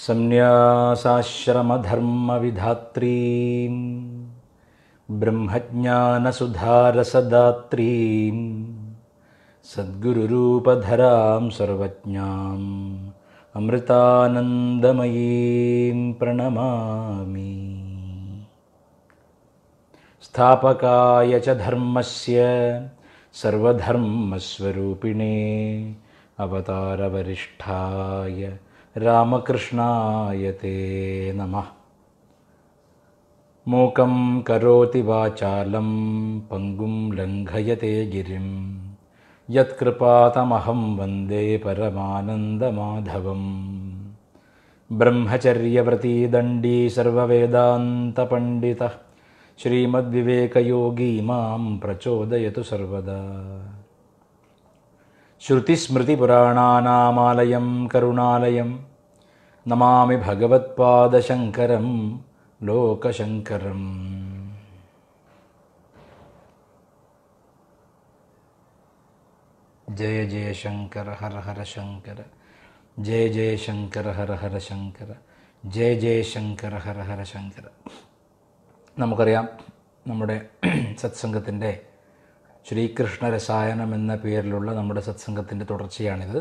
സന്യാസാശ്രമധർമ്മവിധാത്രീം ബ്രഹ്മജ്ഞാനസുധാരസദാത്രീം സദ്ഗുരുരൂപധരാം സർവജ്ഞാം അമൃതാനന്ദമയീം പ്രണമാമി സ്ഥാപകായ ച ധർമ്മസ്യ സർവധർമ്മസ്വരൂപിണേ അവതാരവരിഷ്ഠായ രാമകൃഷ്ണായ തേ നമഃ മൂകം കരോതി വാചാലം പങ്കും ലംഘയത്തെ ഗിരിം യത്കൃപാതമഹം വന്ദേ പരമാനന്ദമാധവം ബ്രഹ്മചര്യവ്രതീദണ്ഡീ സർവവേദാന്തപണ്ഡിത ശ്രീമദ്വിവേകയോഗീ മാം പ്രചോദയതു സർവദാ ശ്രുതിസ്മൃതിപുരാണാനാമാലയം കരുണാലയം നമാമി ഭഗവത്പാദശങ്കരം ലോകശങ്കരം ജയ ജയ ശങ്കര ഹര ഹര ശങ്കര ജയ ജയ ശങ്കര ഹര ഹര ശങ്കര ജയ ജയ ശങ്കര ഹര ഹര ശങ്കര നമുക്കറിയാം നമ്മുടെ സത്സംഗത്തിൻ്റെ ശ്രീകൃഷ്ണ രസായനം എന്ന പേരിലുള്ള നമ്മുടെ സത്സംഗത്തിൻ്റെ തുടർച്ചയാണിത്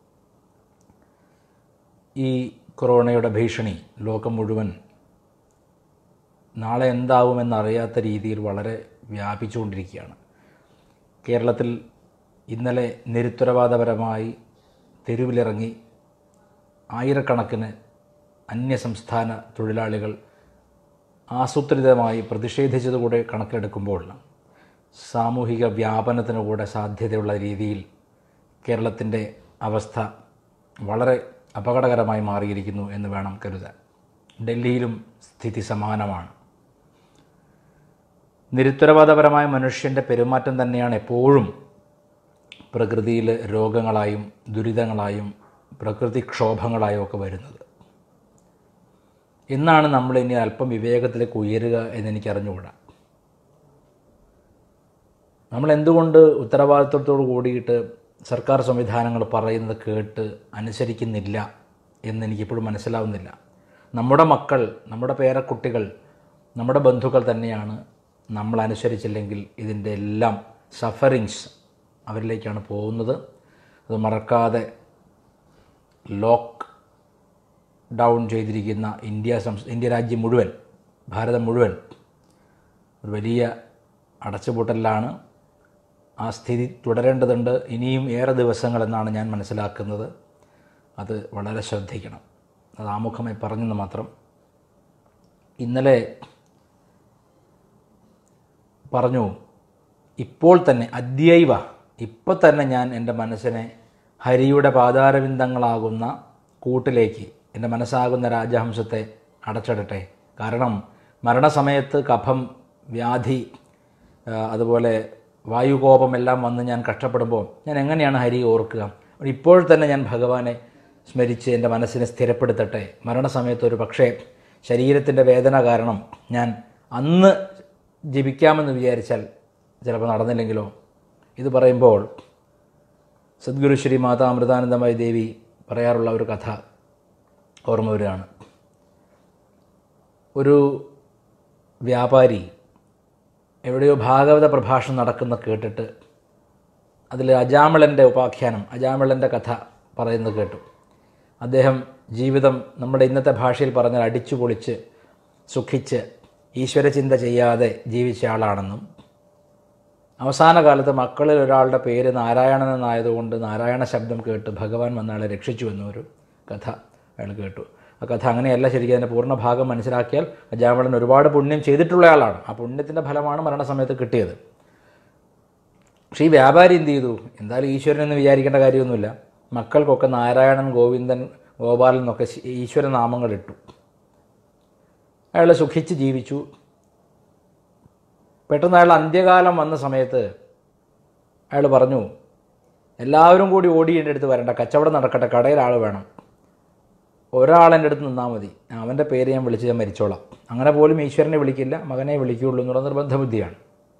ഈ കൊറോണയുടെ ഭീഷണി ലോകം മുഴുവൻ നാളെ എന്താവുമെന്നറിയാത്ത രീതിയിൽ വളരെ വ്യാപിച്ചുകൊണ്ടിരിക്കുകയാണ് കേരളത്തിൽ ഇന്നലെ നിരുത്തരവാദപരമായി തെരുവിലിറങ്ങി ആയിരക്കണക്കിന് അന്യസംസ്ഥാന തൊഴിലാളികൾ ആസൂത്രിതമായി പ്രതിഷേധിച്ചതുകൂടെ കണക്കിലെടുക്കുമ്പോൾ സാമൂഹിക വ്യാപനത്തിന് കൂടെ സാധ്യതയുള്ള രീതിയിൽ കേരളത്തിൻ്റെ അവസ്ഥ വളരെ അപകടകരമായി മാറിയിരിക്കുന്നു എന്ന് വേണം കരുതാൻ ഡൽഹിയിലും സ്ഥിതി സമാനമാണ് നിരുത്തരവാദപരമായ മനുഷ്യൻ്റെ പെരുമാറ്റം തന്നെയാണ് എപ്പോഴും പ്രകൃതിയിൽ രോഗങ്ങളായും ദുരിതങ്ങളായും പ്രകൃതിക്ഷോഭങ്ങളായും ഒക്കെ വരുന്നത് എന്നാണ് നമ്മൾ ഇനി അല്പം വിവേകത്തിലേക്ക് ഉയരുക എന്നെനിക്ക് അറിഞ്ഞുകൂടാ നമ്മൾ എന്തുകൊണ്ട് ഉത്തരവാദിത്വത്തോട് കൂടിയിട്ട് സർക്കാർ സംവിധാനങ്ങൾ പറയുന്നത് കേട്ട് അനുസരിക്കുന്നില്ല എന്നെനിക്കിപ്പോഴും മനസ്സിലാവുന്നില്ല നമ്മുടെ മക്കൾ നമ്മുടെ പേരക്കുട്ടികൾ നമ്മുടെ ബന്ധുക്കൾ തന്നെയാണ് നമ്മൾ അനുസരിച്ചില്ലെങ്കിൽ ഇതിൻ്റെ എല്ലാം സഫറിങ്സ് അവരിലേക്കാണ് പോകുന്നത് അത് മറക്കാതെ ലോക്ക് ഡൗൺ ചെയ്തിരിക്കുന്ന ഇന്ത്യ സംസ് ഇന്ത്യ രാജ്യം മുഴുവൻ ഭാരതം മുഴുവൻ ഒരു വലിയ അടച്ചുപൂട്ടലിലാണ് ആ സ്ഥിതി തുടരേണ്ടതുണ്ട് ഇനിയും ഏറെ ദിവസങ്ങളെന്നാണ് ഞാൻ മനസ്സിലാക്കുന്നത് അത് വളരെ ശ്രദ്ധിക്കണം അത് ആമുഖമായി പറഞ്ഞെന്ന് മാത്രം ഇന്നലെ പറഞ്ഞു ഇപ്പോൾ തന്നെ അദ്യൈവ ഇപ്പോൾ തന്നെ ഞാൻ എൻ്റെ മനസ്സിനെ ഹരിയുടെ പാതാരവിന്ദങ്ങളാകുന്ന കൂട്ടിലേക്ക് എൻ്റെ മനസ്സാകുന്ന രാജഹംസത്തെ അടച്ചിടട്ടെ കാരണം മരണസമയത്ത് കഫം വ്യാധി ആ, അതുപോലെ വായുകോപം എല്ലാം വന്ന് ഞാൻ കഷ്ടപ്പെടുമ്പോൾ ഞാൻ എങ്ങനെയാണ് ഹരി ഓർക്കുക ഇപ്പോൾ തന്നെ ഞാൻ ഭഗവാനെ സ്മരിച്ച് എൻ്റെ മനസ്സിനെ സ്ഥിരപ്പെടുത്തട്ടെ മരണസമയത്ത് ഒരു പക്ഷേ ശരീരത്തിൻ്റെ വേദന കാരണം ഞാൻ അന്ന് ജപിക്കാമെന്ന് വിചാരിച്ചാൽ ചിലപ്പോൾ നടന്നില്ലെങ്കിലോ ഇത് പറയുമ്പോൾ സദ്ഗുരു ശ്രീ മാതാ അമൃതാനന്ദമയ ദേവി പറയാറുള്ള ഒരു കഥ ഓർമ്മ വരികയാണ് ഒരു വ്യാപാരി എവിടെയോ ഭാഗവത പ്രഭാഷണം നടക്കുന്ന കേട്ടിട്ട് അതിൽ അജാമിളൻ്റെ ഉപാഖ്യാനം അജാമിളൻ്റെ കഥ പറയുന്നത് കേട്ടു അദ്ദേഹം ജീവിതം നമ്മുടെ ഇന്നത്തെ ഭാഷയിൽ പറഞ്ഞാൽ അടിച്ചു പൊളിച്ച് സുഖിച്ച് ഈശ്വരചിന്ത ചെയ്യാതെ ജീവിച്ച ആളാണെന്നും അവസാന കാലത്ത് മക്കളിൽ ഒരാളുടെ പേര് നാരായണൻ എന്നായതുകൊണ്ട് നാരായണ ശബ്ദം കേട്ട് ഭഗവാൻ വന്ന ആളെ രക്ഷിച്ചു എന്നൊരു കഥ അയാൾ കേട്ടു ആ കഥ അങ്ങനെയല്ല ശരിക്കും അതിൻ്റെ പൂർണ്ണ ഭാഗം മനസ്സിലാക്കിയാൽ അജാമളൻ ഒരുപാട് പുണ്യം ചെയ്തിട്ടുള്ള ആളാണ് ആ പുണ്യത്തിൻ്റെ ഫലമാണ് മരണസമയത്ത് കിട്ടിയത് പക്ഷേ ഈ വ്യാപാരി എന്ത് ചെയ്തു എന്തായാലും ഈശ്വരൻ എന്ന് വിചാരിക്കേണ്ട കാര്യമൊന്നുമില്ല മക്കൾക്കൊക്കെ നാരായണൻ ഗോവിന്ദൻ ഗോപാലൻ എന്നൊക്കെ ശ- ഈശ്വര നാമങ്ങൾ ഇട്ടു അയാൾ സുഖിച്ച് ജീവിച്ചു പെട്ടെന്ന് അയാൾ അന്ത്യകാലം വന്ന സമയത്ത് അയാൾ പറഞ്ഞു എല്ലാവരും കൂടി ഓടി എൻ്റെ അടുത്ത് വരണ്ട കച്ചവടം നടക്കട്ടെ കടയിൽ ആൾ വേണം ഒരാൾ എൻ്റെ അടുത്ത് നിന്നാൽ മതി അവൻ്റെ പേര് ഞാൻ വിളിച്ച് ഞാൻ മരിച്ചോളാം അങ്ങനെ പോലും ഈശ്വരനെ വിളിക്കില്ല മകനെ വിളിക്കുകയുള്ളൂ എന്നുള്ള നിർബന്ധ ബുദ്ധിയാണ്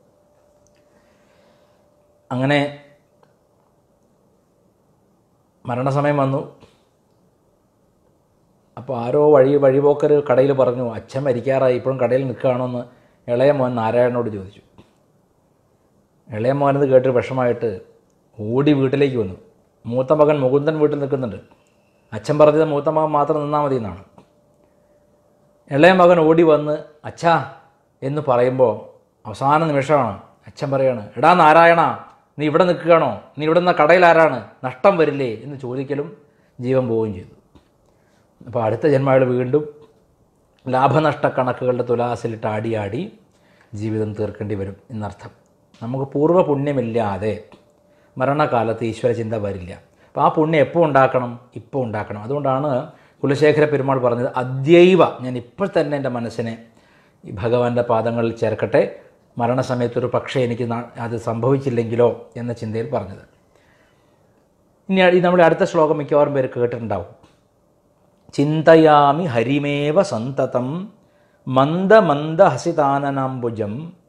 അങ്ങനെ മരണസമയം വന്നു അപ്പോൾ ആരോ വഴി വഴിപോക്കർ കടയിൽ പറഞ്ഞു അച്ഛൻ മരിക്കാറായി ഇപ്പോഴും കടയിൽ നിൽക്കുകയാണോ എന്ന് ഇളയ മോൻ നാരായണനോട് ചോദിച്ചു ഇളയ മോനത് കേട്ട് വിഷമായിട്ട് ഓടി വീട്ടിലേക്ക് വന്നു മൂത്ത മകൻ മുകുന്ദൻ വീട്ടിൽ നിൽക്കുന്നുണ്ട് അച്ഛൻ പറഞ്ഞത് മൂത്ത മകൻ മാത്രം നിന്നാൽ മതി എന്നാണ് ഇളയ മകൻ ഓടി വന്ന് അച്ഛാ എന്ന് പറയുമ്പോൾ അവസാന നിമിഷമാണ് അച്ഛൻ പറയാണ് എടാ നാരായണ നീ ഇവിടെ നിൽക്കുകയാണോ നീ ഇവിടെ നിന്ന് കടയിൽ ആരാണ് നഷ്ടം വരില്ലേ എന്ന് ചോദിക്കലും ജീവൻ പോവുകയും ചെയ്തു അപ്പോൾ അടുത്ത ജന്മകൾ വീണ്ടും ലാഭനഷ്ട കണക്കുകളുടെ തുലാസിലിട്ട് ആടി ആടി ജീവിതം തീർക്കേണ്ടി വരും എന്നർത്ഥം നമുക്ക് പൂർവ്വ പുണ്യമില്ലാതെ മരണകാലത്ത് ഈശ്വര ചിന്ത വരില്ല അപ്പോൾ ആ പുണ്യം എപ്പോൾ ഉണ്ടാക്കണം ഇപ്പോൾ ഉണ്ടാക്കണം അതുകൊണ്ടാണ് കുലശേഖര പെരുമാൾ പറഞ്ഞത് അദ്യൈവ ഞാൻ ഇപ്പോൾ തന്നെ എൻ്റെ മനസ്സിനെ ഈ ഭഗവാന്റെ പാദങ്ങളിൽ ചേർക്കട്ടെ മരണസമയത്തൊരു പക്ഷേ എനിക്ക് നാ- അത് സംഭവിച്ചില്ലെങ്കിലോ എന്ന ചിന്തയിൽ പറഞ്ഞത് ഇനി ഈ നമ്മുടെ അടുത്ത ശ്ലോകം മിക്കവാറും പേര് കേട്ടിട്ടുണ്ടാവും ചിന്തയാമി ഹരിമേവ സന്തതം മന്ദമന്ദഹസിതാനനാംബുജം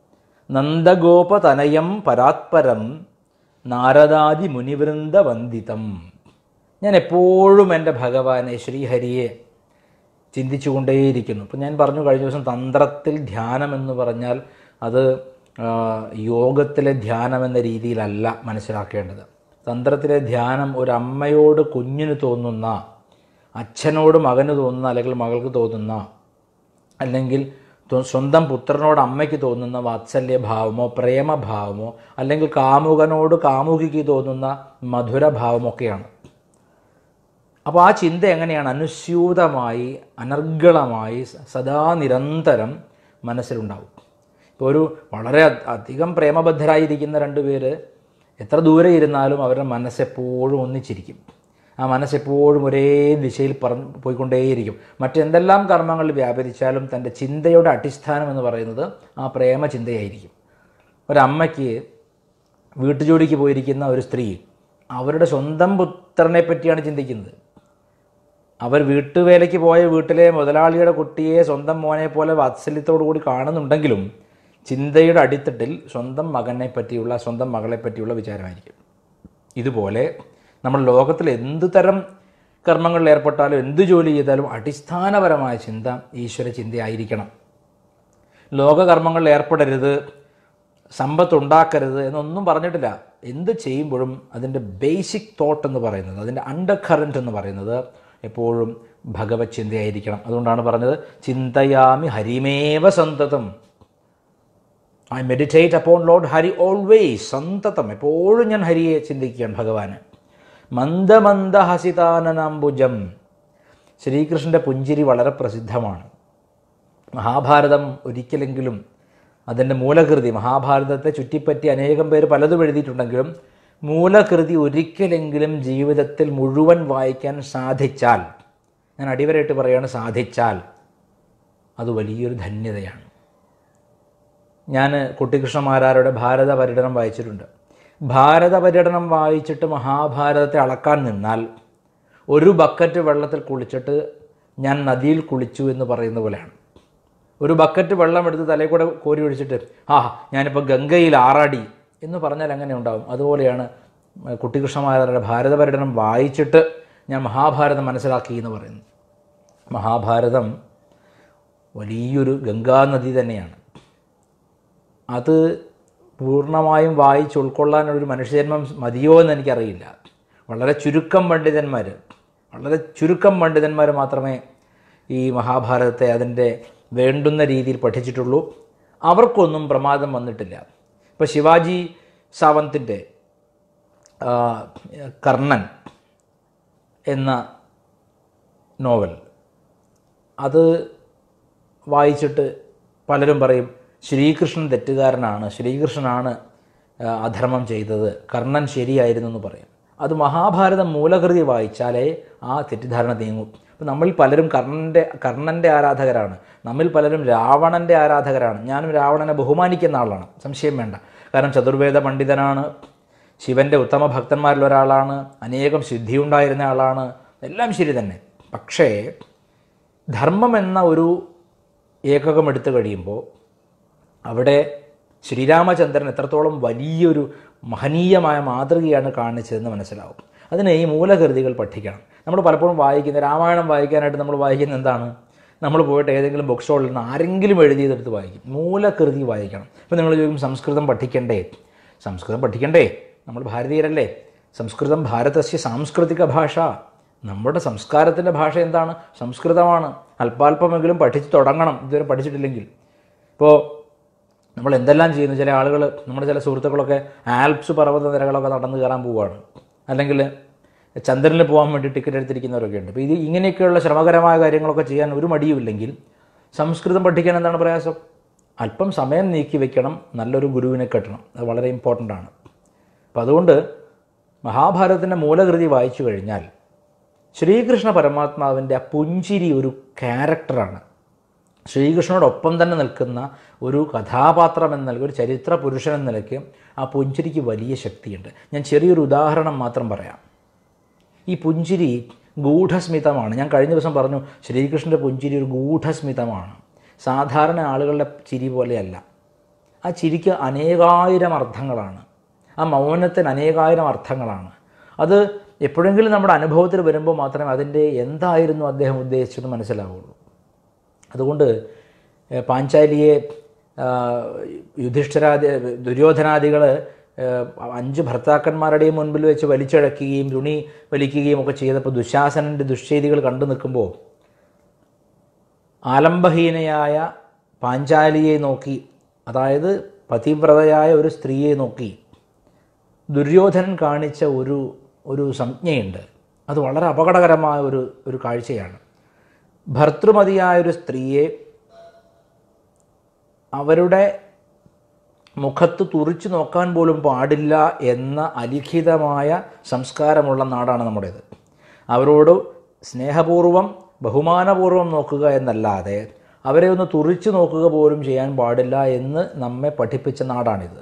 നന്ദഗോപതനയം പരാത്പരം നാരദാദി മുനിവൃന്ദ വന്ദിതം ഞാൻ എപ്പോഴും എൻ്റെ ഭഗവാനെ ശ്രീഹരിയെ ചിന്തിച്ചുകൊണ്ടേയിരിക്കുന്നു ഇപ്പം ഞാൻ പറഞ്ഞു കഴിഞ്ഞ ദിവസം തന്ത്രത്തിൽ ധ്യാനം എന്ന് പറഞ്ഞാൽ അത് ആ, യോഗത്തിലെ ധ്യാനം എന്ന രീതിയിലല്ല മനസ്സിലാക്കേണ്ടത് തന്ത്രത്തിലെ ധ്യാനം ഒരു അമ്മയോട് കുഞ്ഞിന് തോന്നുന്ന അച്ഛനോട് മകന് തോന്നുന്ന അല്ലെങ്കിൽ മകൾക്ക് തോന്നുന്ന അല്ലെങ്കിൽ തൊ- സ്വന്തം പുത്രനോട് അമ്മയ്ക്ക് തോന്നുന്ന വാത്സല്യഭാവമോ പ്രേമഭാവമോ അല്ലെങ്കിൽ കാമുകനോട് കാമുകിക്ക് തോന്നുന്ന മധുരഭാവമൊക്കെയാണ് അപ്പോൾ ആ ചിന്ത എങ്ങനെയാണ് അനുസ്യൂതമായി അനർഗളമായി സ- സദാ നിരന്തരം മനസ്സിലുണ്ടാവും ഇപ്പോൾ ഒരു വളരെ അ- അധികം പ്രേമബദ്ധരായിരിക്കുന്ന രണ്ട് പേര് എത്ര ദൂരെ ഇരുന്നാലും അവരുടെ മനസ്സെപ്പോഴും ഒന്നിച്ചിരിക്കും ആ മനസ്സെപ്പോഴും ഒരേ ദിശയിൽ പറഞ്ഞു പോയിക്കൊണ്ടേയിരിക്കും മറ്റെന്തെല്ലാം കർമ്മങ്ങളിൽ വ്യാപരിച്ചാലും തൻ്റെ ചിന്തയുടെ അടിസ്ഥാനം എന്ന് പറയുന്നത് ആ പ്രേമ ചിന്തയായിരിക്കും ഒരമ്മയ്ക്ക് വീട്ടുജോലിക്ക് പോയിരിക്കുന്ന ഒരു സ്ത്രീ അവരുടെ സ്വന്തം പുത്രനെ പറ്റിയാണ് ചിന്തിക്കുന്നത് അവർ വീട്ടുവേലയ്ക്ക് പോയ വീട്ടിലെ മുതലാളിയുടെ കുട്ടിയെ സ്വന്തം മോനെ പോലെ വാത്സല്യത്തോടു കൂടി കാണുന്നുണ്ടെങ്കിലും ചിന്തയുടെ അടിത്തട്ടിൽ സ്വന്തം മകനെ പറ്റിയുള്ള സ്വന്തം മകളെ പറ്റിയുള്ള വിചാരമായിരിക്കും ഇതുപോലെ നമ്മൾ ലോകത്തിൽ എന്ത് തരം കർമ്മങ്ങളിൽ ഏർപ്പെട്ടാലും എന്ത് ജോലി ചെയ്താലും അടിസ്ഥാനപരമായ ചിന്ത ഈശ്വര ചിന്തയായിരിക്കണം ലോകകർമ്മങ്ങളിൽ ഏർപ്പെടരുത് സമ്പത്തുണ്ടാക്കരുത് എന്നൊന്നും പറഞ്ഞിട്ടില്ല എന്ത് ചെയ്യുമ്പോഴും അതിൻ്റെ ബേസിക് തോട്ട് എന്ന് പറയുന്നത് അതിൻ്റെ അണ്ടർ കറൻറ്റ് എന്ന് പറയുന്നത് എപ്പോഴും ഭഗവത് ചിന്തയായിരിക്കണം അതുകൊണ്ടാണ് പറഞ്ഞത് ചിന്തയാമി ഹരിമേവ സന്തതം I meditate upon lord Hari always സന്തതം എപ്പോഴും ഞാൻ ഹരിയെ ചിന്തിക്കുകയാണ് ഭഗവാന് മന്ദമന്ദഹസിതാനനാംബുജം ശ്രീകൃഷ്ണൻ്റെ പുഞ്ചിരി വളരെ പ്രസിദ്ധമാണ് മഹാഭാരതം ഒരിക്കലെങ്കിലും അതിൻ്റെ മൂലകൃതി മഹാഭാരതത്തെ ചുറ്റിപ്പറ്റി അനേകം പേര് പലതും എഴുതിയിട്ടുണ്ടെങ്കിലും മൂലകൃതി ഒരിക്കലെങ്കിലും ജീവിതത്തിൽ മുഴുവൻ വായിക്കാൻ സാധിച്ചാൽ ഞാൻ അടിവരായിട്ട് പറയുകയാണ് സാധിച്ചാൽ അത് വലിയൊരു ധന്യതയാണ് ഞാൻ കുട്ടിക്കൃഷ്ണമാരാരുടെ ഭാരത പര്യടനം വായിച്ചിട്ടുണ്ട് ഭാരത പര്യടനം വായിച്ചിട്ട് മഹാഭാരതത്തെ അളക്കാൻ നിന്നാൽ ഒരു ബക്കറ്റ് വെള്ളത്തിൽ കുളിച്ചിട്ട് ഞാൻ നദിയിൽ കുളിച്ചു എന്ന് പറയുന്ന പോലെയാണ് ഒരു ബക്കറ്റ് വെള്ളം എടുത്ത് തലയിൽ കൂടെ കോരി ഒഴിച്ചിട്ട് ആ ഞാനിപ്പോൾ ഗംഗയിൽ ആറാടി എന്ന് പറഞ്ഞാൽ എങ്ങനെ ഉണ്ടാവും അതുപോലെയാണ് കുട്ടികൃഷ്ണമാരാരുടെ ഭാരത പര്യടനം വായിച്ചിട്ട് ഞാൻ മഹാഭാരതം മനസ്സിലാക്കി എന്ന് പറയുന്നു മഹാഭാരതം വലിയൊരു ഗംഗാനദി തന്നെയാണ് അത് പൂർണ്ണമായും വായിച്ച് ഉൾക്കൊള്ളാൻ ഒരു മനുഷ്യജന്മം മതിയോ എന്ന് എനിക്കറിയില്ല വളരെ ചുരുക്കം പണ്ഡിതന്മാർ വളരെ ചുരുക്കം പണ്ഡിതന്മാർ മാത്രമേ ഈ മഹാഭാരതത്തെ അതിൻ്റെ വേണ്ടുന്ന രീതിയിൽ പഠിച്ചിട്ടുള്ളൂ അവർക്കൊന്നും പ്രമാദം വന്നിട്ടില്ല ഇപ്പോൾ ശിവാജി സാവന്തിൻ്റെ ആ, കർണൻ എന്ന നോവൽ അത് വായിച്ചിട്ട് പലരും പറയും ശ്രീകൃഷ്ണൻ തെറ്റുകാരനാണ് ശ്രീകൃഷ്ണനാണ് ആ, അധർമ്മം ചെയ്തത് കർണൻ ശരിയായിരുന്നു എന്ന് പറയും അത് മഹാഭാരതം മൂലകൃതി വായിച്ചാലേ ആ തെറ്റിദ്ധാരണ നീങ്ങും അപ്പം നമ്മിൽ പലരും കർണൻ്റെ കർണൻ്റെ ആരാധകരാണ് നമ്മിൽ പലരും രാവണൻ്റെ ആരാധകരാണ് ഞാനും രാവണനെ ബഹുമാനിക്കുന്ന ആളാണ് സംശയം വേണ്ട കാരണം ചതുർവേദ പണ്ഡിതനാണ് ശിവൻ്റെ ഉത്തമ ഭക്തന്മാരിൽ ഒരാളാണ് അനേകം സിദ്ധിയുണ്ടായിരുന്ന ആളാണ് എല്ലാം ശരി തന്നെ പക്ഷേ ധർമ്മം എന്ന ഒരു ഏകകം എടുത്തു കഴിയുമ്പോൾ അവിടെ ശ്രീരാമചന്ദ്രൻ എത്രത്തോളം വലിയൊരു മഹനീയമായ മാതൃകയാണ് കാണിച്ചതെന്ന് മനസ്സിലാവും അതിന് ഈ മൂലകൃതികൾ പഠിക്കണം നമ്മൾ പലപ്പോഴും വായിക്കുന്ന രാമായണം വായിക്കാനായിട്ട് നമ്മൾ വായിക്കുന്ന എന്താണ് നമ്മൾ പോയിട്ട് ഏതെങ്കിലും ബുക്ക് സ്റ്റോളിൽ നിന്ന് ആരെങ്കിലും എഴുതിയതെടുത്ത് വായിക്കും മൂലകൃതി വായിക്കണം ഇപ്പം നിങ്ങൾ ചോദിക്കും സംസ്കൃതം പഠിക്കണ്ടേ സംസ്കൃതം പഠിക്കണ്ടേ നമ്മൾ ഭാരതീയരല്ലേ സംസ്കൃതം ഭാരതസ്യ സാംസ്കൃതിക ഭാഷ നമ്മുടെ സംസ്കാരത്തിൻ്റെ ഭാഷ എന്താണ് സംസ്കൃതമാണ് അല്പാൽപമെങ്കിലും പഠിച്ച് തുടങ്ങണം ഇതുവരെ പഠിച്ചിട്ടില്ലെങ്കിൽ ഇപ്പോൾ നമ്മൾ എന്തെല്ലാം ചെയ്യുന്നു ചില ആളുകൾ നമ്മുടെ ചില സുഹൃത്തുക്കളൊക്കെ ആൽപ്സ് പർവ്വത നിരകളൊക്കെ നടന്നു കയറാൻ പോവുകയാണ് അല്ലെങ്കിൽ ചന്ദ്രനിൽ പോകാൻ വേണ്ടി ടിക്കറ്റ് എടുത്തിരിക്കുന്നവരൊക്കെ ഉണ്ട് അപ്പോൾ ഇത് ഇങ്ങനെയൊക്കെയുള്ള ശ്രമകരമായ കാര്യങ്ങളൊക്കെ ചെയ്യാൻ ഒരു മടിയുമില്ലെങ്കിൽ സംസ്കൃതം പഠിക്കാൻ എന്താണ് പ്രയാസം അല്പം സമയം നീക്കി വെക്കണം നല്ലൊരു ഗുരുവിനെ കെട്ടണം അത് വളരെ ഇമ്പോർട്ടൻ്റ് ആണ് അപ്പം അതുകൊണ്ട് മഹാഭാരതത്തിൻ്റെ മൂലകൃതി വായിച്ചു കഴിഞ്ഞാൽ ശ്രീകൃഷ്ണ പരമാത്മാവിൻ്റെ ആ പുഞ്ചിരി ഒരു ക്യാരക്ടറാണ് ശ്രീകൃഷ്ണനോടൊപ്പം തന്നെ നിൽക്കുന്ന ഒരു കഥാപാത്രം എന്ന നിലയ്ക്ക് ഒരു ചരിത്ര പുരുഷൻ എന്ന നിലയ്ക്ക് ആ പുഞ്ചിരിക്ക് വലിയ ശക്തിയുണ്ട് ഞാൻ ചെറിയൊരു ഉദാഹരണം മാത്രം പറയാം ഈ പുഞ്ചിരി ഗൂഢസ്മിതമാണ് ഞാൻ കഴിഞ്ഞ ദിവസം പറഞ്ഞു ശ്രീകൃഷ്ണൻ്റെ പുഞ്ചിരി ഒരു ഗൂഢസ്മിതമാണ് സാധാരണ ആളുകളുടെ ചിരി പോലെയല്ല ആ ചിരിക്ക് അനേകായിരം അർത്ഥങ്ങളാണ് ആ മൗനത്തിന് അനേകായിരം അർത്ഥങ്ങളാണ് അത് എപ്പോഴെങ്കിലും നമ്മുടെ അനുഭവത്തിൽ വരുമ്പോൾ മാത്രമേ അതിൻ്റെ എന്തായിരുന്നു അദ്ദേഹം ഉദ്ദേശിച്ചത് മനസ്സിലാവുള്ളൂ അതുകൊണ്ട് ഏഹ്, പാഞ്ചാലിയെ ആ, യുധിഷ്ഠിരാദി ദുര്യോധനാദികൾ അഞ്ച് ഭർത്താക്കന്മാരുടെയും മുൻപിൽ വെച്ച് വലിച്ചഴക്കുകയും തുണി വലിക്കുകയും ഒക്കെ ചെയ്തപ്പോൾ ദുശാസനൻ്റെ ദുശ്ചെയ്തികൾ കണ്ടു നിൽക്കുമ്പോൾ ആലംബഹീനയായ പാഞ്ചാലിയെ നോക്കി അതായത് പതിവ്രതയായ ഒരു സ്ത്രീയെ നോക്കി ദുര്യോധനൻ കാണിച്ച ഒരു ഒരു സംജ്ഞയുണ്ട് അത് വളരെ അപകടകരമായ ഒരു ഒരു കാഴ്ചയാണ് ഭർത്തൃമതിയായ ഒരു സ്ത്രീയെ അവരുടെ മുഖത്ത് തുറിച്ചു നോക്കാൻ പോലും പാടില്ല എന്ന അലിഖിതമായ സംസ്കാരമുള്ള നാടാണ് നമ്മുടേത് അവരോട് സ്നേഹപൂർവം ബഹുമാനപൂർവം നോക്കുക എന്നല്ലാതെ അവരെ ഒന്ന് തുറിച്ചു നോക്കുക പോലും ചെയ്യാൻ പാടില്ല എന്ന് നമ്മെ പഠിപ്പിച്ച നാടാണിത്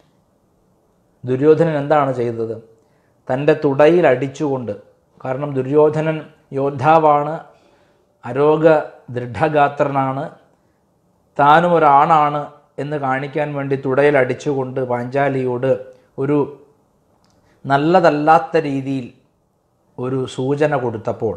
ദുര്യോധനൻ എന്താണ് ചെയ്തത് തൻ്റെ തുടയിൽ അടിച്ചുകൊണ്ട് കാരണം ദുര്യോധനൻ യോദ്ധാവാണ് അരോഗ ദൃഢഗാത്രനാണ് താനും ഒരാണാണ് എന്ന് കാണിക്കാൻ വേണ്ടി തുടയിൽ അടിച്ചുകൊണ്ട് പാഞ്ചാലിയോട് ഒരു നല്ലതല്ലാത്ത രീതിയിൽ ഒരു സൂചന കൊടുത്തപ്പോൾ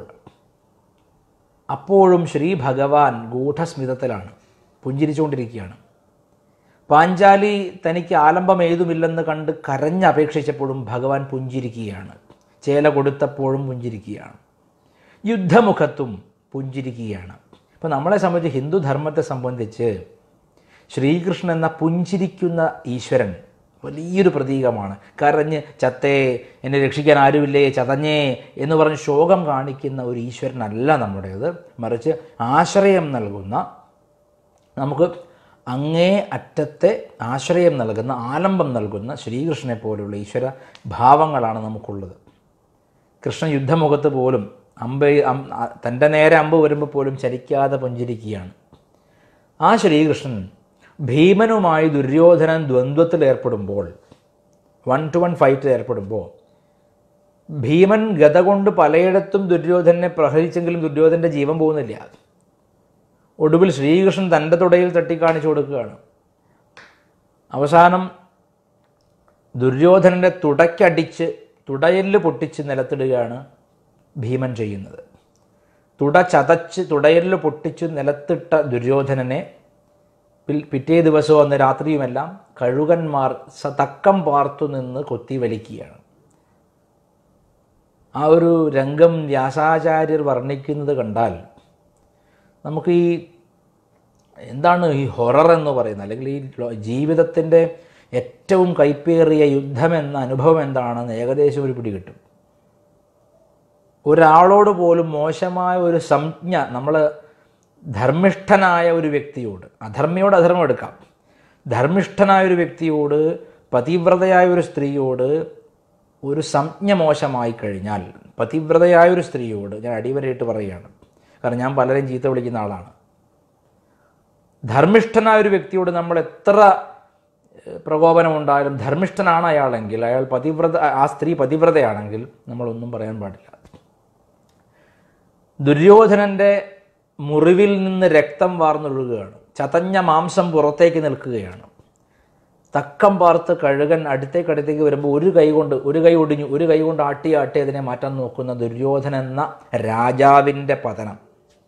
അപ്പോഴും ശ്രീ ഭഗവാൻ ഗൂഢസ്മിതത്തിലാണ് പുഞ്ചിരിച്ചുകൊണ്ടിരിക്കുകയാണ് പാഞ്ചാലി തനിക്ക് ആലംബം ഏതുമില്ലെന്ന് കണ്ട് കരഞ്ഞപേക്ഷിച്ചപ്പോഴും ഭഗവാൻ പുഞ്ചിരിക്കുകയാണ് ചേല കൊടുത്തപ്പോഴും പുഞ്ചിരിക്കുകയാണ് യുദ്ധമുഖത്തും പുഞ്ചിരിക്കുകയാണ് ഇപ്പോൾ നമ്മളെ സംബന്ധിച്ച് ഹിന്ദു ധർമ്മത്തെ സംബന്ധിച്ച് ശ്രീകൃഷ്ണൻ എന്ന പുഞ്ചിരിക്കുന്ന ഈശ്വരൻ വലിയൊരു പ്രതീകമാണ് കരഞ്ഞ് ചത്തേ എന്നെ രക്ഷിക്കാൻ ആരുമില്ലേ ചതഞ്ഞേ എന്ന് പറഞ്ഞ് ശോകം കാണിക്കുന്ന ഒരു ഈശ്വരനല്ല നമ്മുടേത് മറിച്ച് ആശ്രയം നൽകുന്ന നമുക്ക് അങ്ങേ അറ്റത്തെ ആശ്രയം നൽകുന്ന ആലംബം നൽകുന്ന ശ്രീകൃഷ്ണനെ പോലെയുള്ള ഈശ്വര ഭാവങ്ങളാണ് നമുക്കുള്ളത് കൃഷ്ണൻ യുദ്ധമുഖത്ത് പോലും അമ്പ് അം- ആ- തൻ്റെ നേരെ അമ്പ് വരുമ്പോൾ പോലും ചലിക്കാതെ പുഞ്ചിരിക്കുകയാണ് ആ ശ്രീകൃഷ്ണൻ ഭീമനുമായി ദുര്യോധനൻ ദ്വന്ദ്വത്തിൽ ഏർപ്പെടുമ്പോൾ വൺ ടു വൺ ഫൈറ്റിൽ ഏർപ്പെടുമ്പോൾ ഭീമൻ ഗത കൊണ്ട് പലയിടത്തും ദുര്യോധനെ പ്രഹരിച്ചെങ്കിലും ദുര്യോധൻ്റെ ജീവൻ പോകുന്നില്ല ഒടുവിൽ ശ്രീകൃഷ്ണൻ തൻ്റെ തുടയിൽ തട്ടിക്കാണിച്ചു കൊടുക്കുകയാണ് അവസാനം ദുര്യോധനൻ്റെ തുടയ്ക്കടിച്ച് തുടയെല്ല് പൊട്ടിച്ച് നിലത്തിടുകയാണ് ഭീമൻ ചെയ്യുന്നത് തുട ചതച്ച് തുടയെല്ല് പൊട്ടിച്ച് നിലത്തിട്ട ദുര്യോധനനെ പിൽ- പിറ്റേ ദിവസവും അന്ന് രാത്രിയുമെല്ലാം കഴുകന്മാർ സ തക്കം പാർത്തു നിന്ന് കൊത്തി വലിക്കുകയാണ് ആ ഒരു രംഗം വ്യാസാചാര്യർ വർണ്ണിക്കുന്നത് കണ്ടാൽ നമുക്ക് ഈ എന്താണ് ഈ ഹൊറർ എന്ന് പറയുന്നത് അല്ലെങ്കിൽ ഈ ലോ- ജീവിതത്തിൻ്റെ ഏറ്റവും കൈപ്പേറിയ യുദ്ധം എന്ന അനുഭവം എന്താണെന്ന് ഏകദേശം ഒരു പിടി കിട്ടും ഒരാളോട് പോലും മോശമായ ഒരു സംജ്ഞ നമ്മൾ ധർമ്മിഷ്ഠനായ ഒരു വ്യക്തിയോട് അധർമ്മിയോട് അധർമ്മം എടുക്കാം ധർമ്മിഷ്ഠനായ ഒരു വ്യക്തിയോട് പതിവ്രതയായ ഒരു സ്ത്രീയോട് ഒരു സംജ്ഞ മോശമായി കഴിഞ്ഞാൽ പതിവ്രതയായ ഒരു സ്ത്രീയോട് ഞാൻ അടിവരയിട്ട് പറയുകയാണ് കാരണം ഞാൻ പലരെയും ചീത്ത വിളിക്കുന്ന ആളാണ് ധർമ്മിഷ്ഠനായ ഒരു വ്യക്തിയോട് നമ്മൾ എത്ര ഏഹ്, പ്രകോപനമുണ്ടായാലും ധർമ്മിഷ്ഠനാണ് അയാളെങ്കിൽ അയാൾ പതിവ്രത ആ സ്ത്രീ പതിവ്രതയാണെങ്കിൽ നമ്മളൊന്നും പറയാൻ പാടില്ല ദുര്യോധനൻ്റെ മുറിവിൽ നിന്ന് രക്തം വാർന്നൊഴുകുകയാണ് ചതഞ്ഞ മാംസം പുറത്തേക്ക് നിൽക്കുകയാണ് തക്കം പാർത്ത് കഴുകൻ അടുത്തേക്ക് അടുത്തേക്ക് വരുമ്പോൾ ഒരു കൈ കൊണ്ട് ഒരു കൈ ഒടിഞ്ഞു ഒരു കൈ കൊണ്ട് ആട്ടി ആട്ടി അതിനെ മാറ്റാൻ നോക്കുന്ന ദുര്യോധന എന്ന രാജാവിൻ്റെ പതനം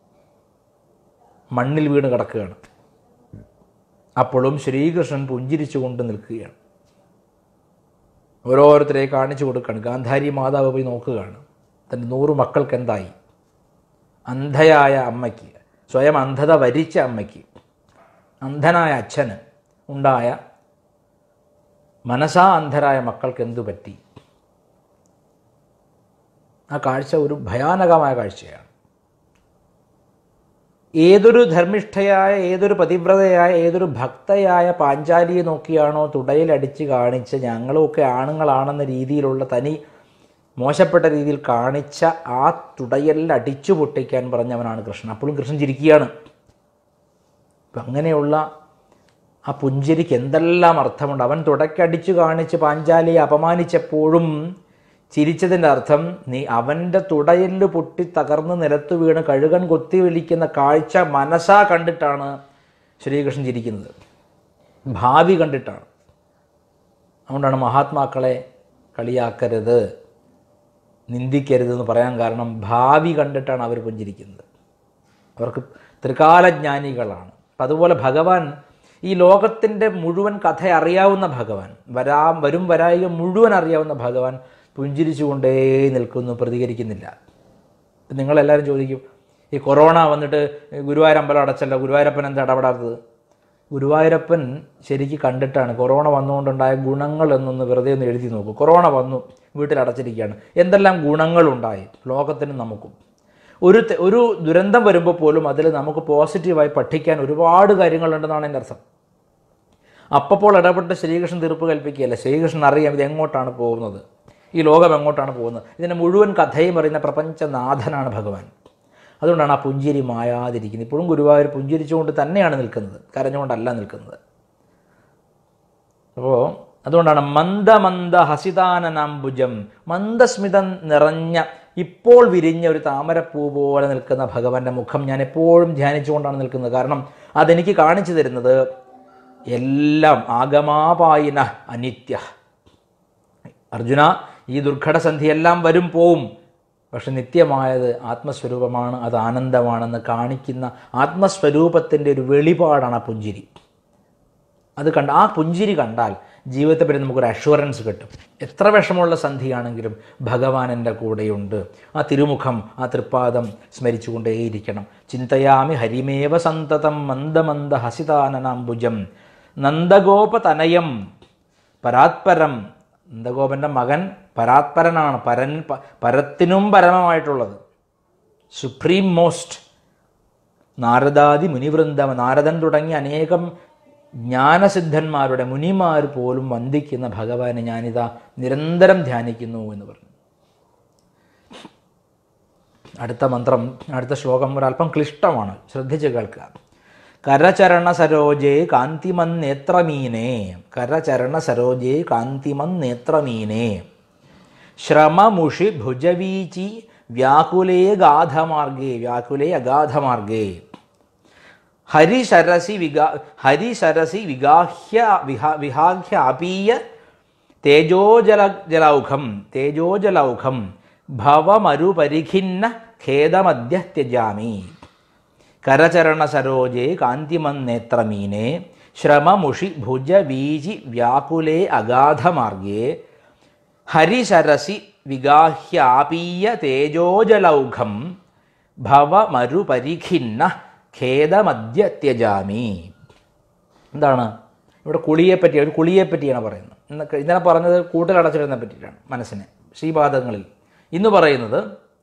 മണ്ണിൽ വീണ് കിടക്കുകയാണ് അപ്പോഴും ശ്രീകൃഷ്ണൻ പുഞ്ചിരിച്ചുകൊണ്ട് നിൽക്കുകയാണ് ഓരോരുത്തരെ കാണിച്ചു കൊടുക്കുകയാണ് ഗാന്ധാരി മാതാവ് പോയി നോക്കുകയാണ് തൻ്റെ നൂറ് മക്കൾക്ക് എന്തായി അന്ധയായ അമ്മയ്ക്ക് സ്വയം അന്ധത വരിച്ച അമ്മയ്ക്ക് അന്ധനായ അച്ഛന് ഉണ്ടായ മനസാ അന്ധരായ മക്കൾക്ക് എന്തു പറ്റി ആ കാഴ്ച ഒരു ഭയാനകമായ കാഴ്ചയാണ് ഏതൊരു ധർമ്മിഷ്ഠയായ ഏതൊരു പതിവ്രതയായ ഏതൊരു ഭക്തയായ പാഞ്ചാലിയെ നോക്കിയാണോ തുടയിലടിച്ച് കാണിച്ച് ഞങ്ങളുമൊക്കെ ആണുങ്ങളാണെന്ന രീതിയിലുള്ള തനി മോശപ്പെട്ട രീതിയിൽ കാണിച്ച ആ തുടയലിൽ അടിച്ചു പൊട്ടിക്കാൻ പറഞ്ഞവനാണ് കൃഷ്ണൻ അപ്പോഴും കൃഷ്ണൻ ചിരിക്കുകയാണ് അപ്പം അങ്ങനെയുള്ള ആ പുഞ്ചിരിക്ക് എന്തെല്ലാം അർത്ഥമുണ്ട് അവൻ തുടക്കടിച്ചു കാണിച്ച് പാഞ്ചാലിയെ അപമാനിച്ചപ്പോഴും ചിരിച്ചതിൻ്റെ അർത്ഥം നീ അവൻ്റെ തുടയല് പൊട്ടി തകർന്ന് നിലത്ത് വീണ് കഴുകൻ കൊത്തി വിളിക്കുന്ന കാഴ്ച മനസ്സാ കണ്ടിട്ടാണ് ശ്രീകൃഷ്ണൻ ചിരിക്കുന്നത് ഭാവി കണ്ടിട്ടാണ് അതുകൊണ്ടാണ് മഹാത്മാക്കളെ കളിയാക്കരുത് നിന്ദിക്കരുത് എന്ന് പറയാൻ കാരണം ഭാവി കണ്ടിട്ടാണ് അവർ പുഞ്ചിരിക്കുന്നത് അവർക്ക് ത്രികാലജ്ഞാനികളാണ് അപ്പം അതുപോലെ ഭഗവാൻ ഈ ലോകത്തിൻ്റെ മുഴുവൻ കഥ അറിയാവുന്ന ഭഗവാൻ വരാ വരും വരായിക മുഴുവൻ അറിയാവുന്ന ഭഗവാൻ പുഞ്ചിരിച്ചുകൊണ്ടേ നിൽക്കുന്നു പ്രതികരിക്കുന്നില്ല ഇപ്പം നിങ്ങളെല്ലാവരും ചോദിക്കും ഈ കൊറോണ വന്നിട്ട് ഗുരുവായൂർ അമ്പലം അടച്ചല്ലോ ഗുരുവായൂരപ്പൻ എന്താ ഇടപെടാത്തത് ഗുരുവായൂരപ്പൻ ശരിക്ക് കണ്ടിട്ടാണ് കൊറോണ വന്നുകൊണ്ടുണ്ടായ ഗുണങ്ങൾ എന്നൊന്ന് വെറുതെ ഒന്ന് എഴുതി നോക്കൂ കൊറോണ വന്നു വീട്ടിൽ അടച്ചിരിക്കുകയാണ് എന്തെല്ലാം ഗുണങ്ങളുണ്ടായി ലോകത്തിനും നമുക്കും ഒരു തെ- ഒരു ദുരന്തം വരുമ്പോൾ പോലും അതിൽ നമുക്ക് പോസിറ്റീവായി പഠിക്കാൻ ഒരുപാട് കാര്യങ്ങളുണ്ടെന്നാണ് എൻ്റെ അർത്ഥം അപ്പോൾ ഇടപെട്ട് ശ്രീകൃഷ്ണൻ തീർപ്പ് കൽപ്പിക്കുകയല്ല ശ്രീകൃഷ്ണൻ അറിയാം ഇത് എങ്ങോട്ടാണ് പോകുന്നത് ഈ ലോകം എങ്ങോട്ടാണ് പോകുന്നത് ഇതിൻ്റെ മുഴുവൻ കഥയും അറിയുന്ന പ്രപഞ്ചനാഥനാണ് ഭഗവാൻ അതുകൊണ്ടാണ് ആ പുഞ്ചിരി മായാതിരിക്കുന്നത് ഇപ്പോഴും ഗുരുവായൂർ പുഞ്ചിരിച്ചുകൊണ്ട് തന്നെയാണ് നിൽക്കുന്നത് കരഞ്ഞുകൊണ്ടല്ല നിൽക്കുന്നത് അപ്പോൾ അതുകൊണ്ടാണ് മന്ദമന്ദ ഹസിതാനനാംബുജം മന്ദസ്മിതം നിറഞ്ഞ ഇപ്പോൾ വിരിഞ്ഞ ഒരു താമരപ്പൂ പോലെ നിൽക്കുന്ന ഭഗവാന്റെ മുഖം ഞാൻ എപ്പോഴും ധ്യാനിച്ചുകൊണ്ടാണ് നിൽക്കുന്നത് കാരണം അതെനിക്ക് കാണിച്ചു തരുന്നത് എല്ലാം ആഗമാപായിന അനിത്യ അർജുന ഈ ദുർഘടസന്ധിയെല്ലാം വരും പോവും പക്ഷെ നിത്യമായത് ആത്മസ്വരൂപമാണ് അത് ആനന്ദമാണെന്ന് കാണിക്കുന്ന ആത്മസ്വരൂപത്തിൻ്റെ ഒരു വെളിപാടാണ് ആ പുഞ്ചിരി അത് കണ്ട ആ പുഞ്ചിരി കണ്ടാൽ ജീവിതത്തെ പറ്റി നമുക്കൊരു അഷുറൻസ് കിട്ടും എത്ര വിഷമമുള്ള സന്ധിയാണെങ്കിലും ഭഗവാൻ എൻ്റെ കൂടെയുണ്ട് ആ തിരുമുഖം ആ തൃപ്പാദം സ്മരിച്ചുകൊണ്ടേയിരിക്കണം ചിന്തയാമി ഹരിമേവ സന്തതം മന്ദമന്ദ ഹസിതാനനാംബുജം നന്ദഗോപതനയം പരാത്പരം നന്ദഗോപൻ്റെ മകൻ പരാത്പരനാണ് പരൻ പ- പരത്തിനും പരമമായിട്ടുള്ളത് സുപ്രീം മോസ്റ്റ് നാരദാദി മുനിവൃന്ദം നാരദൻ തുടങ്ങി അനേകം ജ്ഞാനസിദ്ധന്മാരുടെ മുനിമാർ പോലും വന്ദിക്കുന്ന ഭഗവാനെ ഞാനിതാ നിരന്തരം ധ്യാനിക്കുന്നു എന്ന് പറഞ്ഞു അടുത്ത മന്ത്രം അടുത്ത ശ്ലോകം ഒരല്പം ക്ലിഷ്ടമാണ് ശ്രദ്ധിച്ച് കേൾക്കുക കരചരണ സരോജേ കാന്തിമൻ നേത്രമീനേ കരചരണ സരോജേ കാന്തിമൻ നേത്രമീനേ ശ്രമമുഷി ഭുജവീചി വ്യാകുലേ ഗാധമാർഗേ വ്യാകുലേ അഗാധമാർഗേ ഹരിശരസി വിഗാ ഹരിശരസി വിഗാഹ്യ വിഹാ വിഹാഹ്യാപീയ തേജോജല ജലൗഘം തേജോജലൗഘം ഭവമരുപരിഖിന്ന ഖേദമദ്യ ത്യജാമി കരചരണ സരോജേ കാന്തിമന്നേത്രമീനെ ശ്രമമുഷി ഭുജ വീജി വ്യാകുലേ അഗാധമാർഗേ ഹരിശരസി വിഗാഹ്യാപീയ തേജോജലൗഘം ഭവമരുപരിഖിന്ന ഖേദമദ്യ ത്യജാമി എന്താണ് ഇവിടെ കുളിയെ പറ്റി ഒരു കുളിയെ പറ്റിയാണ് പറയുന്നത് ഇന്ന് ഇന്നലെ പറഞ്ഞത് കൂട്ടിലടച്ചിടുന്നതിനെ പറ്റിയിട്ടാണ് മനസ്സിനെ ശ്രീപാദങ്ങളിൽ ഇന്ന് പറയുന്നത്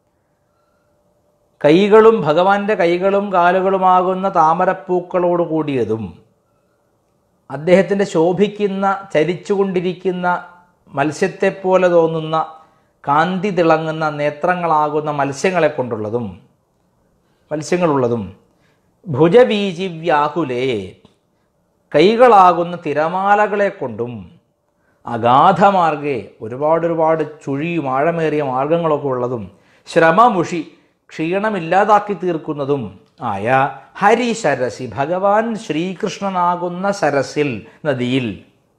കൈകളും ഭഗവാന്റെ കൈകളും കാലുകളുമാകുന്ന താമരപ്പൂക്കളോട് കൂടിയതും അദ്ദേഹത്തിൻ്റെ ശോഭിക്കുന്ന ചരിച്ചുകൊണ്ടിരിക്കുന്ന മത്സ്യത്തെപ്പോലെ തോന്നുന്ന കാന്തി തിളങ്ങുന്ന നേത്രങ്ങളാകുന്ന മത്സ്യങ്ങളെ കൊണ്ടുള്ളതും മത്സ്യങ്ങളുള്ളതും ഭുജബീജി വ്യാകുലേ കൈകളാകുന്ന തിരമാലകളെ കൊണ്ടും അഗാധമാർഗേ ഒരുപാട് ഒരുപാട് ചുഴിയും ആഴമേറിയ മാർഗങ്ങളൊക്കെ ഉള്ളതും ശ്രമമുഷി ക്ഷീണമില്ലാതാക്കി തീർക്കുന്നതും ആയ ഹരിശരസി ഭഗവാൻ ശ്രീകൃഷ്ണനാകുന്ന സരസിൽ നദിയിൽ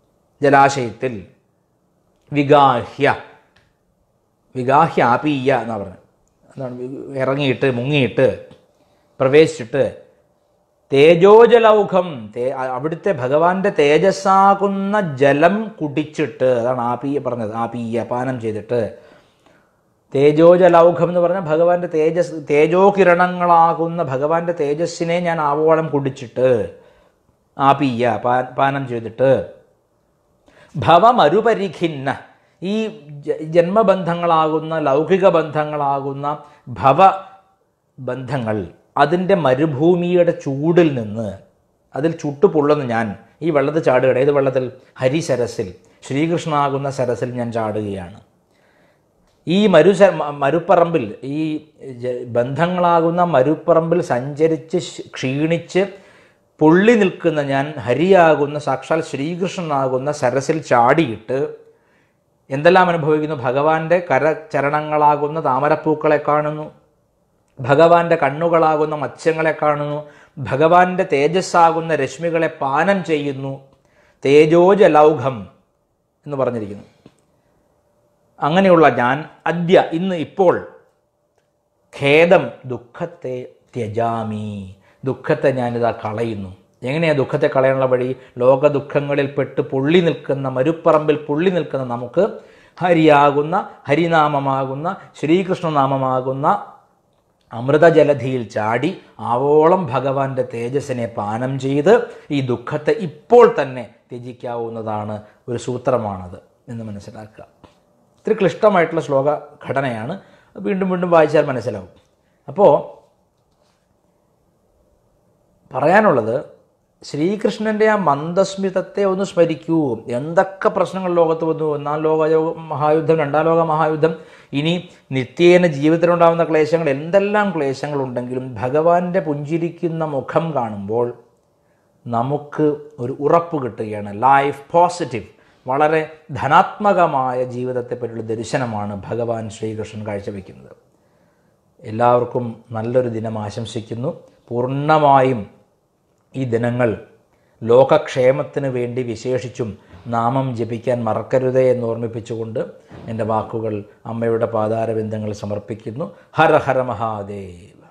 ജലാശയത്തിൽ വിഗാഹ്യ വിഗാഹ്യ ആപീയ എന്നാണ് പറഞ്ഞത് എന്താണ് വി- ഇറങ്ങിയിട്ട് മുങ്ങിയിട്ട് പ്രവേശിച്ചിട്ട് തേജോജലൗഖം തേ അ- അവിടുത്തെ ഭഗവാന്റെ തേജസ്സാകുന്ന ജലം കുടിച്ചിട്ട് അതാണ് ആപീയ പറഞ്ഞത് ആപീയ പാനം ചെയ്തിട്ട് തേജോജലൗഖം എന്ന് പറഞ്ഞാൽ ഭഗവാന്റെ തേജസ് തേജോ കിരണങ്ങളാകുന്ന ഭഗവാന്റെ തേജസ്സിനെ ഞാൻ ആവോളം കുടിച്ചിട്ട് ആപീയ പാ- പാനം ചെയ്തിട്ട് ഭവമരുപരിഖിന്ന ഈ ജ- ജന്മബന്ധങ്ങളാകുന്ന ലൗകിക ബന്ധങ്ങളാകുന്ന ഭവ ബന്ധങ്ങൾ അതിൻ്റെ മരുഭൂമിയുടെ ചൂടിൽ നിന്ന് അതിൽ ചുട്ടുപൊള്ളുന്ന ഞാൻ ഈ വെള്ളത്തിൽ ചാടുകയാണ് ഏത് വെള്ളത്തിൽ ഹരിസരസിൽ ശ്രീകൃഷ്ണനാകുന്ന സരസിൽ ഞാൻ ചാടുകയാണ് ഈ മരുസ മ- മരുപ്പറമ്പിൽ ഈ ജ- ബന്ധങ്ങളാകുന്ന മരുപ്പറമ്പിൽ സഞ്ചരിച്ച് ശ്- ക്ഷീണിച്ച് പൊള്ളി നിൽക്കുന്ന ഞാൻ ഹരിയാകുന്ന സാക്ഷാൽ ശ്രീകൃഷ്ണനാകുന്ന സരസിൽ ചാടിയിട്ട് എന്തെല്ലാം അനുഭവിക്കുന്നു ഭഗവാന്റെ കരചരണങ്ങളാകുന്ന താമരപ്പൂക്കളെ കാണുന്നു ഭഗവാന്റെ കണ്ണുകളാകുന്ന മത്സ്യങ്ങളെ കാണുന്നു ഭഗവാന്റെ തേജസ്സാകുന്ന രശ്മികളെ പാനം ചെയ്യുന്നു തേജോജലൗഘം എന്ന് പറഞ്ഞിരിക്കുന്നു അങ്ങനെയുള്ള ഞാൻ അദ്യ ഇന്ന് ഇപ്പോൾ ഖേദം ദുഃഖത്തെ ത്യജാമി ദുഃഖത്തെ ഞാനിതാ കളയുന്നു എങ്ങനെയാണ് ദുഃഖത്തെ കളയാനുള്ള വഴി ലോക ദുഃഖങ്ങളിൽ പെട്ട് പൊള്ളി നിൽക്കുന്ന മരുപ്പറമ്പിൽ പൊള്ളി നിൽക്കുന്ന നമുക്ക് ഹരിയാകുന്ന ഹരിനാമമാകുന്ന ശ്രീകൃഷ്ണനാമമാകുന്ന അമൃതജലധിയിൽ ചാടി ആവോളം ഭഗവാന്റെ തേജസ്സിനെ പാനം ചെയ്ത് ഈ ദുഃഖത്തെ ഇപ്പോൾ തന്നെ ത്യജിക്കാവുന്നതാണ് ഒരു സൂത്രമാണത് എന്ന് മനസ്സിലാക്കുക ഇത്തിരി ക്ലിഷ്ടമായിട്ടുള്ള ശ്ലോക ഘടനയാണ് വീണ്ടും വീണ്ടും വായിച്ചാൽ മനസ്സിലാവും അപ്പോൾ പറയാനുള്ളത് ശ്രീകൃഷ്ണൻ്റെ ആ മന്ദസ്മിതത്തെ ഒന്ന് സ്മരിക്കൂ എന്തൊക്കെ പ്രശ്നങ്ങൾ ലോകത്ത് വന്നു ഒന്നാം ലോക മഹായുദ്ധം രണ്ടാം ലോക മഹായുദ്ധം ഇനി നിത്യേന ജീവിതത്തിലുണ്ടാകുന്ന ക്ലേശങ്ങൾ എന്തെല്ലാം ക്ലേശങ്ങളുണ്ടെങ്കിലും ഭഗവാന്റെ പുഞ്ചിരിക്കുന്ന മുഖം കാണുമ്പോൾ നമുക്ക് ഒരു ഉറപ്പ് കിട്ടുകയാണ് ലൈഫ് പോസിറ്റീവ് വളരെ ധനാത്മകമായ ജീവിതത്തെ പറ്റിയുള്ള ദർശനമാണ് ഭഗവാൻ ശ്രീകൃഷ്ണൻ കാഴ്ചവെക്കുന്നത് എല്ലാവർക്കും നല്ലൊരു ദിനം ആശംസിക്കുന്നു പൂർണ്ണമായും ഈ ദിനങ്ങൾ ലോകക്ഷേമത്തിന് വേണ്ടി വിശേഷിച്ചും നാമം ജപിക്കാൻ മറക്കരുതേ എന്ന് ഓർമ്മിപ്പിച്ചുകൊണ്ട് എൻ്റെ വാക്കുകൾ അമ്മയുടെ പാതാരബിന്ദങ്ങൾ സമർപ്പിക്കുന്നു ഹര ഹര മഹാദേവ്